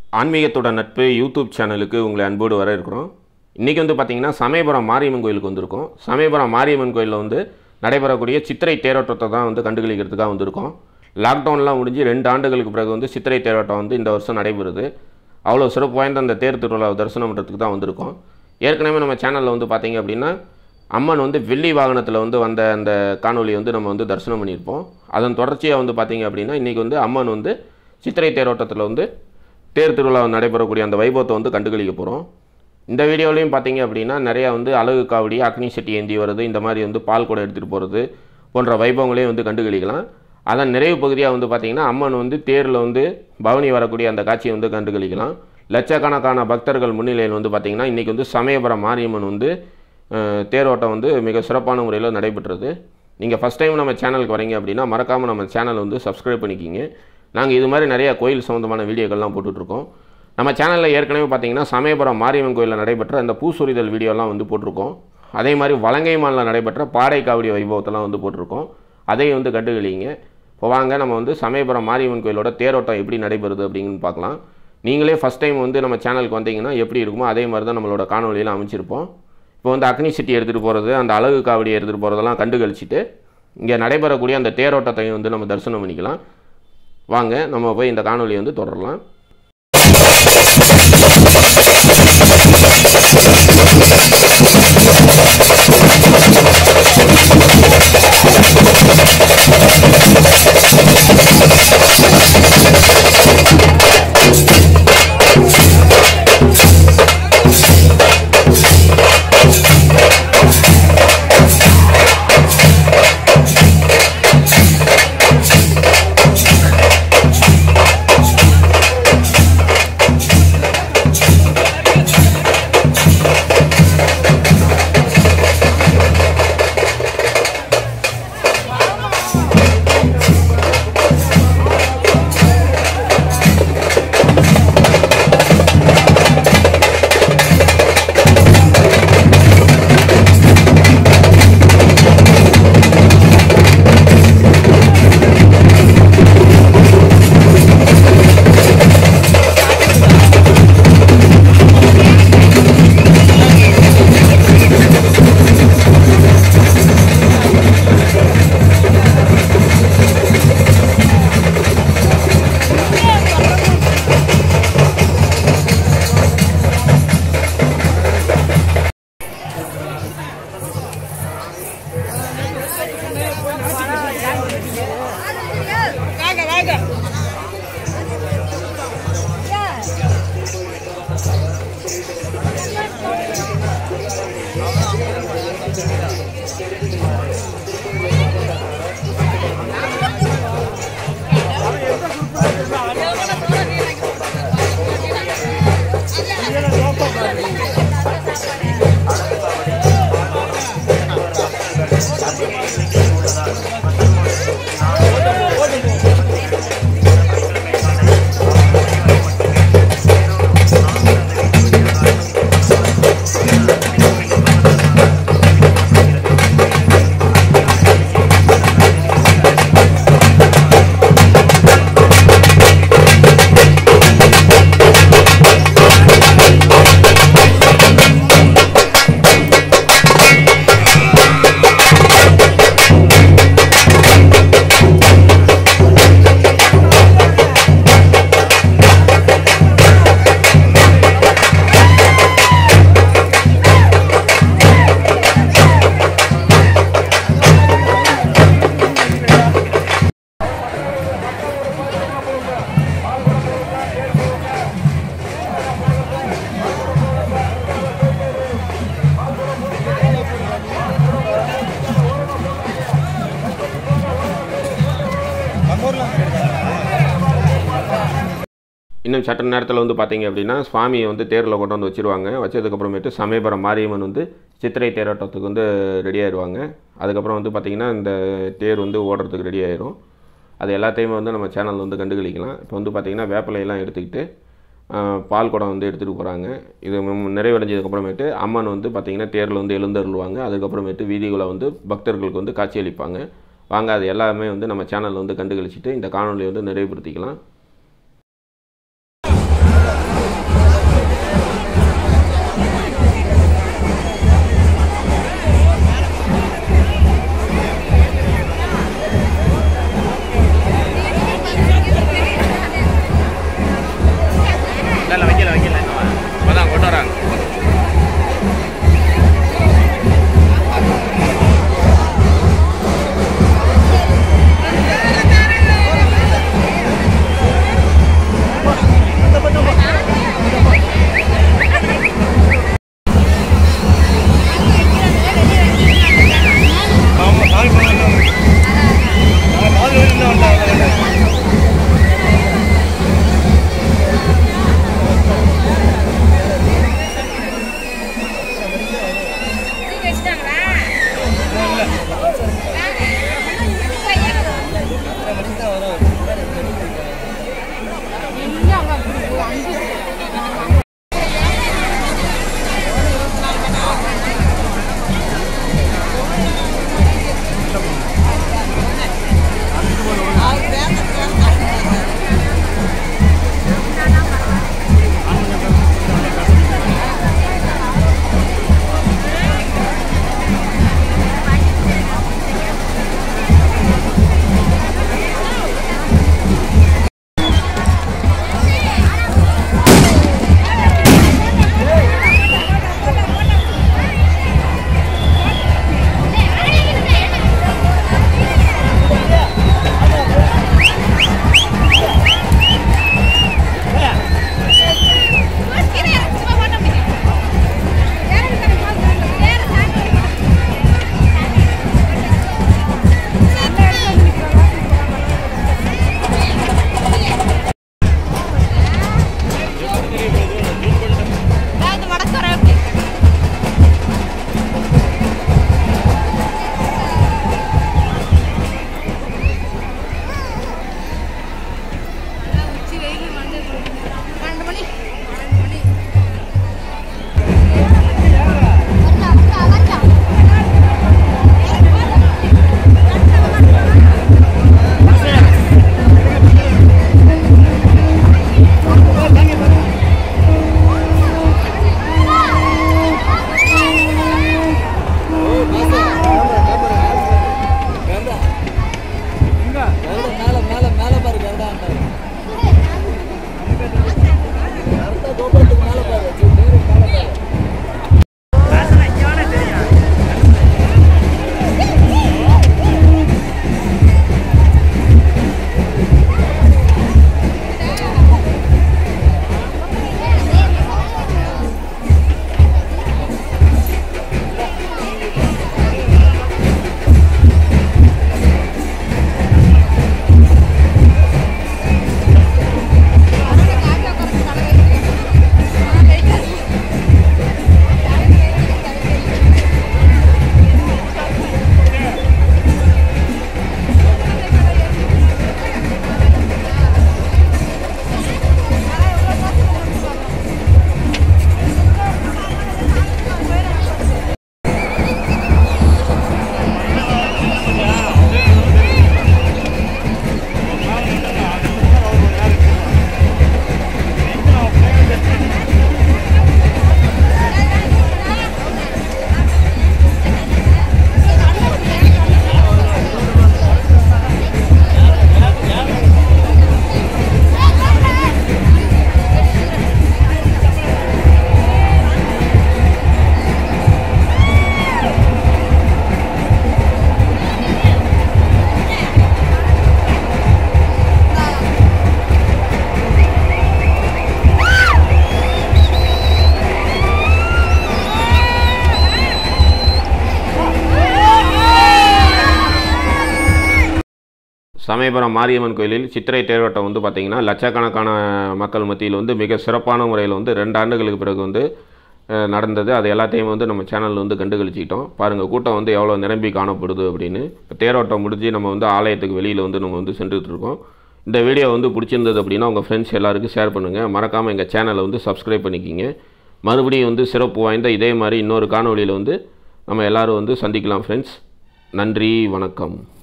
ஆன்மீகத்தோட நட்பு யூடியூப் சேனலுக்கு உங்களை அன்போடு வர இருக்கிறோம் இன்றைக்கி வந்து பார்த்திங்கன்னா சமயபுரம் மாரியம்மன் கோயிலுக்கு வந்திருக்கோம் சமயபுரம் மாரியம்மன் கோயிலில் வந்து நடைபெறக்கூடிய சித்திரை தேரோட்டத்தை தான் வந்து கண்டுகளிக்கிறதுக்காக வந்திருக்கோம் லாக்டவுன்லாம் முடிஞ்சு ரெண்டு ஆண்டுகளுக்கு பிறகு வந்து சித்திரை தேரோட்டம் வந்து இந்த வருஷம் நடைபெறுது அவ்வளோ சிறப்பு வாய்ந்த அந்த தேர் திருவிழாவை தரிசனம் பண்ணுறதுக்கு தான் வந்திருக்கோம் ஏற்கனவே நம்ம சேனலில் வந்து பார்த்திங்க அப்படின்னா அம்மன் வந்து வெள்ளி வாகனத்தில் வந்து வந்த அந்த காணொளி வந்து நம்ம வந்து தரிசனம் பண்ணியிருப்போம் அதன் தொடர்ச்சியாக வந்து பார்த்திங்க அப்படின்னா இன்றைக்கி வந்து அம்மன் வந்து சித்திரை தேரோட்டத்தில் வந்து தேர் திருவிழா நடைபெறக்கூடிய அந்த வைபவத்தை வந்து கண்டுகளிக்க போகிறோம் இந்த வீடியோலையும் பார்த்தீங்க அப்படின்னா நிறையா வந்து அழகு காவடி அக்னி சட்டி ஏந்தி வர்றது இந்த மாதிரி வந்து பால் கூட எடுத்துகிட்டு போகிறது போன்ற வைபவங்களையும் வந்து கண்டுகளிக்கலாம் அதன் நிறைவு பகுதியாக வந்து பார்த்திங்கன்னா அம்மன் வந்து தேரில் வந்து பவனி வரக்கூடிய அந்த காட்சியை வந்து கண்டுகளிக்கலாம் லட்சக்கணக்கான பக்தர்கள் முன்னிலையில் வந்து பார்த்திங்கன்னா இன்றைக்கி வந்து சமயபுரம் மாரியம்மன் வந்து அஹ், தேரோட்டம் வந்து மிக சிறப்பான முறையில் நடைபெற்றது நீங்கள் ஃபஸ்ட் டைம் நம்ம சேனலுக்கு வரீங்க அப்படின்னா மறக்காமல் நம்ம சேனல் வந்து சப்ஸ்கிரைப் பண்ணிக்கிங்க நாங்கள் இது மாதிரி நிறைய கோயில் சம்மந்தமான வீடியோக்கள்லாம் போட்டுட்ருக்கோம் நம்ம சேனலில் ஏற்கனவே பார்த்தீங்கன்னா சமயபுரம் மாரியம்மன் கோயிலில் நடைபெற்ற அந்த பூசொரிதல் வீடியோலாம் வந்து போட்டிருக்கோம் அதே மாதிரி வலங்கைமானில் நடைபெற்ற பாடை காவடி வைபவத்தெல்லாம் வந்து போட்டிருக்கோம் அதையும் வந்து கண்டுகளிங்க இப்போ வாங்க நம்ம வந்து சமயபுரம் மாரியம்மன் கோயிலோட தேரோட்டம் எப்படி நடைபெறுது அப்படின்னு பார்க்கலாம் நீங்களே ஃபஸ்ட் டைம் வந்து நம்ம சேனலுக்கு வந்தீங்கன்னா எப்படி இருக்குமோ அதே மாதிரி தான் நம்மளோட காணொலியில் அமைச்சிருப்போம் இப்போ வந்து அக்னி சிட்டி எடுத்துகிட்டு போகிறது அந்த அழகு காவடி எடுத்துகிட்டு போகிறதெல்லாம் கண்டு கழிச்சிட்டு இங்கே நடைபெறக்கூடிய அந்த தேரோட்டத்தையும் வந்து நம்ம தரிசனம் பண்ணிக்கலாம் வாங்க நம்ம போய் இந்த காணொலியை வந்து தொடரலாம் வாங்க வாங்க இன்னும் சட்ட நேரத்தில் வந்து பார்த்தீங்க அப்படின்னா சுவாமியை வந்து தேரில் கொண்டு வந்து வச்சுருவாங்க வச்சதுக்கப்புறமேட்டு சமயபுரம் மாரியம்மன் வந்து சித்திரை தேரோட்டத்துக்கு வந்து ரெடி ஆயிடுவாங்க அதுக்கப்புறம் வந்து பார்த்திங்கன்னா இந்த தேர் வந்து ஓடுறதுக்கு ரெடி ஆயிரும் அது எல்லாத்தையுமே வந்து நம்ம சேனல் வந்து கண்டுகளிக்கலாம் இப்போ வந்து பார்த்திங்கன்னா வேப்பிலையெல்லாம் எடுத்துக்கிட்டு ஆஹ், பால் குடம் வந்து எடுத்துகிட்டு போகிறாங்க இது மு- நிறைவடைஞ்சதுக்கப்புறமேட்டு அம்மன் வந்து பார்த்திங்கன்னா தேரில் வந்து எழுந்தருள்வாங்க அதுக்கப்புறமேட்டு வீதிகளை வந்து பக்தர்களுக்கு வந்து காட்சியளிப்பாங்க வாங்க அது எல்லாமே வந்து நம்ம சேனலில் வந்து கண்டுகளிச்சிட்டு இந்த காணொலியை வந்து நிறைவுபடுத்திக்கலாம் சமயபுரம் மாரியம்மன் கோயிலில் சித்திரை தேரோட்டம் வந்து பார்த்திங்கன்னா லட்சக்கணக்கான மக்கள் மத்தியில் வந்து மிக சிறப்பான முறையில் வந்து ரெண்டு ஆண்டுகளுக்கு பிறகு வந்து அஹ், நடந்தது அது எல்லாத்தையும் வந்து நம்ம சேனலில் வந்து கண்டுகளிச்சிக்கிட்டோம் பாருங்கள் கூட்டம் வந்து எவ்வளோ நிரம்பி காணப்படுது அப்படின்னு இப்போ தேரோட்டம் முடிஞ்சு நம்ம வந்து ஆலயத்துக்கு வெளியில் வந்து நம்ம வந்து சென்றுட்டு இருக்கோம் இந்த வீடியோ வந்து பிடிச்சிருந்தது அப்படின்னா உங்கள் ஃப்ரெண்ட்ஸ் எல்லாருக்கும் ஷேர் பண்ணுங்கள் மறக்காமல் எங்கள் சேனலை வந்து சப்ஸ்கிரைப் பண்ணிக்கிங்க மறுபடியும் வந்து சிறப்பு வாய்ந்த இதே மாதிரி இன்னொரு காணொளியில் வந்து நம்ம எல்லோரும் வந்து சந்திக்கலாம் ஃப்ரெண்ட்ஸ் நன்றி வணக்கம்